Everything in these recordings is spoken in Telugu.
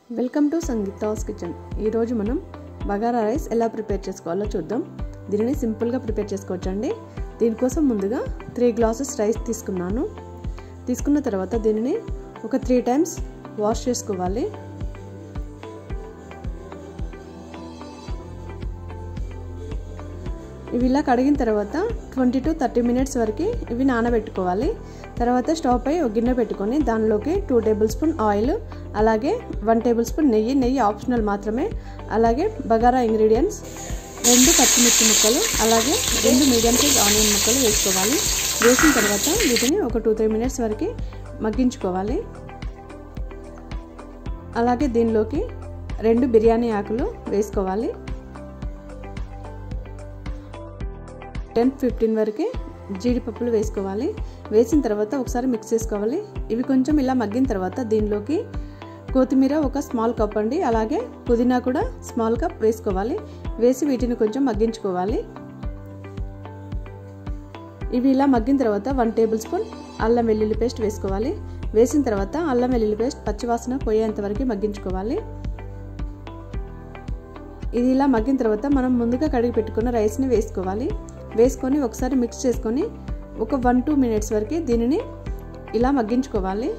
వెల్కమ్ టు సంగీతాస్ కిచెన్ ఈరోజు మనం బగారా రైస్ ఎలా ప్రిపేర్ చేసుకోవాలో చూద్దాం దీనిని సింపుల్గా ప్రిపేర్ చేసుకోవచ్చండి దీనికోసం ముందుగా త్రీ గ్లాసెస్ రైస్ తీసుకున్నాను తీసుకున్న తర్వాత దీనిని ఒక త్రీ టైమ్స్ వాష్ చేసుకోవాలి ఇవి ఇలా కడిగిన తర్వాత ట్వంటీ టు థర్టీ మినిట్స్ వరకు ఇవి నానబెట్టుకోవాలి తర్వాత స్టవ్ పై ఒక గిన్నె పెట్టుకొని దానిలోకి టూ టేబుల్ స్పూన్ ఆయిల్ అలాగే వన్ టేబుల్ స్పూన్ నెయ్యి నెయ్యి ఆప్షనల్ మాత్రమే అలాగే బగారా ఇంగ్రీడియంట్స్ రెండు పచ్చిమిర్చి ముక్కలు అలాగే రెండు మీడియం సైజ్ ఆనియన్ ముక్కలు వేసుకోవాలి వేసిన తర్వాత వీటిని ఒక టూ త్రీ మినిట్స్ వరకు మగ్గించుకోవాలి అలాగే దీనిలోకి రెండు బిర్యానీ ఆకులు వేసుకోవాలి టెన్ ఫిఫ్టీన్ వరకు జీడిపప్పులు వేసుకోవాలి వేసిన తర్వాత ఒకసారి మిక్స్ చేసుకోవాలి ఇవి కొంచెం ఇలా మగ్గిన తర్వాత దీనిలోకి కొత్తిమీర ఒక స్మాల్ కప్ అండి అలాగే పుదీనా కూడా స్మాల్ కప్ వేసుకోవాలి వేసి వీటిని కొంచెం మగ్గించుకోవాలి ఇవి ఇలా మగ్గిన తర్వాత వన్ టేబుల్ స్పూన్ అల్లం వెల్లుల్లి పేస్ట్ వేసుకోవాలి వేసిన తర్వాత అల్లం వెల్లుల్లి పేస్ట్ పచ్చివాసన పోయేంత వరకు మగ్గించుకోవాలి ఇది ఇలా మగ్గిన తర్వాత మనం ముందుగా కడిగి పెట్టుకున్న రైస్ని వేసుకోవాలి వేసుకొని ఒకసారి మిక్స్ చేసుకొని ఒక వన్ టూ మినిట్స్ వరకు దీనిని ఇలా మగ్గించుకోవాలి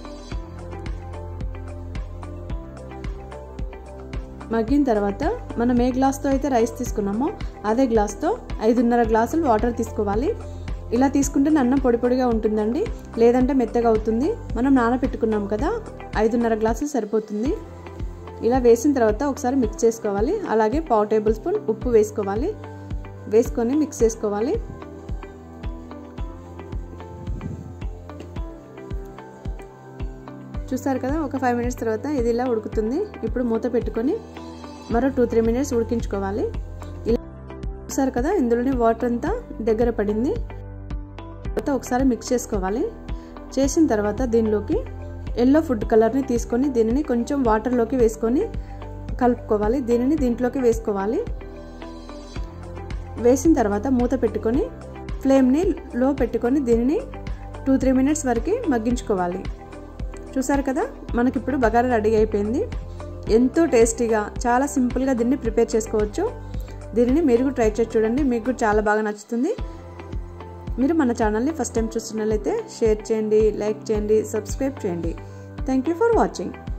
మగ్గిన తర్వాత మనం ఏ గ్లాస్తో అయితే రైస్ తీసుకున్నామో అదే గ్లాస్తో ఐదున్నర గ్లాసులు వాటర్ తీసుకోవాలి ఇలా తీసుకుంటే అన్నం పొడి పొడిగా ఉంటుందండి లేదంటే మెత్తగా అవుతుంది మనం నానబెట్టుకున్నాం కదా ఐదున్నర గ్లాసులు సరిపోతుంది ఇలా వేసిన తర్వాత ఒకసారి మిక్స్ చేసుకోవాలి అలాగే పావు టేబుల్ స్పూన్ ఉప్పు వేసుకోవాలి వేసుకొని మిక్స్ చేసుకోవాలి చూస్తారు కదా ఒక ఫైవ్ మినిట్స్ తర్వాత ఇది ఇలా ఉడుకుతుంది ఇప్పుడు మూత పెట్టుకొని మరో టూ త్రీ మినిట్స్ ఉడికించుకోవాలి ఇలా చూసారు కదా ఇందులోని వాటర్ అంతా దగ్గర పడింది తర్వాత ఒకసారి మిక్స్ చేసుకోవాలి చేసిన తర్వాత దీనిలోకి ఎల్లో ఫుడ్ కలర్ని తీసుకొని దీనిని కొంచెం వాటర్లోకి వేసుకొని కలుపుకోవాలి దీనిని దీంట్లోకి వేసుకోవాలి వేసిన తర్వాత మూత పెట్టుకొని ఫ్లేమ్ని లో పెట్టుకొని దీనిని టూ త్రీ మినిట్స్ వరకు మగ్గించుకోవాలి చూసారు కదా మనకిప్పుడు బగారా రెడీ అయిపోయింది ఎంతో టేస్టీగా చాలా సింపుల్గా దీన్ని ప్రిపేర్ చేసుకోవచ్చు దీనిని మీరు ట్రై చేసి చూడండి మీకు చాలా బాగా నచ్చుతుంది మీరు మన ఛానల్ని ఫస్ట్ టైం చూస్తున్నట్లయితే షేర్ చేయండి లైక్ చేయండి సబ్స్క్రైబ్ చేయండి థ్యాంక్ యూ ఫర్ వాచింగ్